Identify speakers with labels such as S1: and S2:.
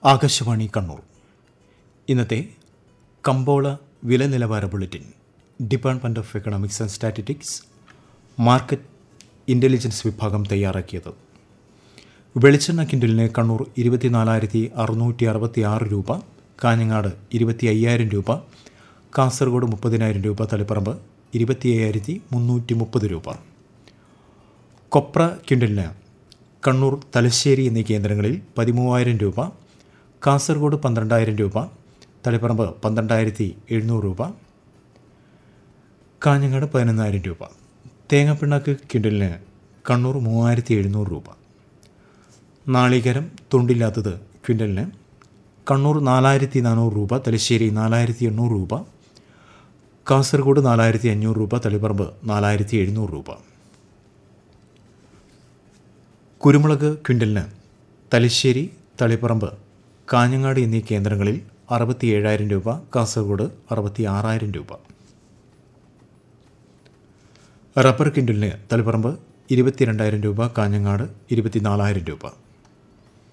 S1: ആകാശവാണി കണ്ണൂർ ഇന്നത്തെ കമ്പോള വില നിലവാര bulletin department of economics and statistics market intelligence വിഭാഗം തയ്യാറാക്കിയത് വെളിച്ചെണ്ണ കിൻഡലിന് കണ്ണൂർ ഇരുപത്തിനാലായിരത്തി അറുന്നൂറ്റി അറുപത്തി ആറ് രൂപ കാഞ്ഞങ്ങാട് ഇരുപത്തി അയ്യായിരം രൂപ കാസർഗോഡ് മുപ്പതിനായിരം രൂപ തളിപ്പറമ്പ് ഇരുപത്തി അയ്യായിരത്തി മുന്നൂറ്റി മുപ്പത് രൂപ കൊപ്ര ക്വിൻ്റലിന് കണ്ണൂർ തലശ്ശേരി എന്നീ കേന്ദ്രങ്ങളിൽ പതിമൂവായിരം രൂപ കാസർഗോഡ് പന്ത്രണ്ടായിരം രൂപ തളിപ്പറമ്പ് പന്ത്രണ്ടായിരത്തി എഴുന്നൂറ് രൂപ കാഞ്ഞങ്ങാട് പതിനൊന്നായിരം രൂപ തേങ്ങാപ്പിണ്ണാക്ക് ക്വിൻ്റലിന് കണ്ണൂർ മൂവായിരത്തി എഴുന്നൂറ് രൂപ നാളികേരം തുണ്ടില്ലാത്തത് ക്വിൻ്റലിന് കണ്ണൂർ നാലായിരത്തി നാനൂറ് രൂപ തലശ്ശേരി നാലായിരത്തി എണ്ണൂറ് രൂപ കാസർഗോഡ് നാലായിരത്തി അഞ്ഞൂറ് രൂപ തളിപ്പറമ്പ് നാലായിരത്തി എഴുന്നൂറ് രൂപ കുരുമുളക് ക്വിൻ്റലിന് തലശ്ശേരി തളിപ്പറമ്പ് കാഞ്ഞങ്ങാട് എന്നീ കേന്ദ്രങ്ങളിൽ അറുപത്തി ഏഴായിരം രൂപ കാസർഗോഡ് അറുപത്തി ആറായിരം രൂപ റബ്ബർ ക്വിൻ്റലിന് തളിപ്പറമ്പ് ഇരുപത്തിരണ്ടായിരം രൂപ കാഞ്ഞങ്ങാട് ഇരുപത്തിനാലായിരം രൂപ